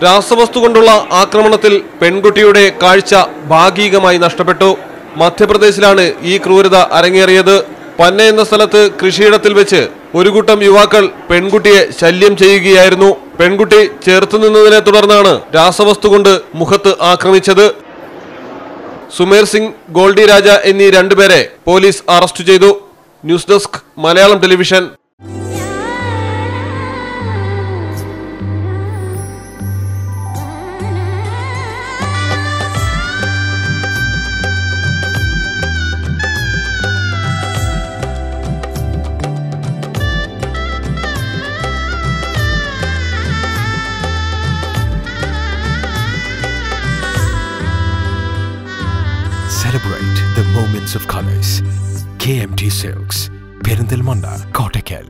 രാസവസ്തു കൊണ്ടുള്ള ആക്രമണത്തിൽ പെൺകുട്ടിയുടെ കാഴ്ച ഭാഗികമായി നഷ്ടപ്പെട്ടു മധ്യപ്രദേശിലാണ് ഈ ക്രൂരത അരങ്ങേറിയത് പന്ന എന്ന സ്ഥലത്ത് കൃഷിയിടത്തിൽ വെച്ച് ഒരു കൂട്ടം യുവാക്കൾ പെൺകുട്ടിയെ ശല്യം ചെയ്യുകയായിരുന്നു പെൺകുട്ടി ചേർത്ത് നിന്നതിനെ തുടർന്നാണ് രാസവസ്തു കൊണ്ട് മുഖത്ത് ആക്രമിച്ചത് സുമേർ സിംഗ് ഗോൾഡി രാജ എന്നീ രണ്ടുപേരെ പോലീസ് അറസ്റ്റ് ചെയ്തു news desk Malayalam television Celebrate the moments of colors. KMT Silks, Perindalmanda, Kottakkal.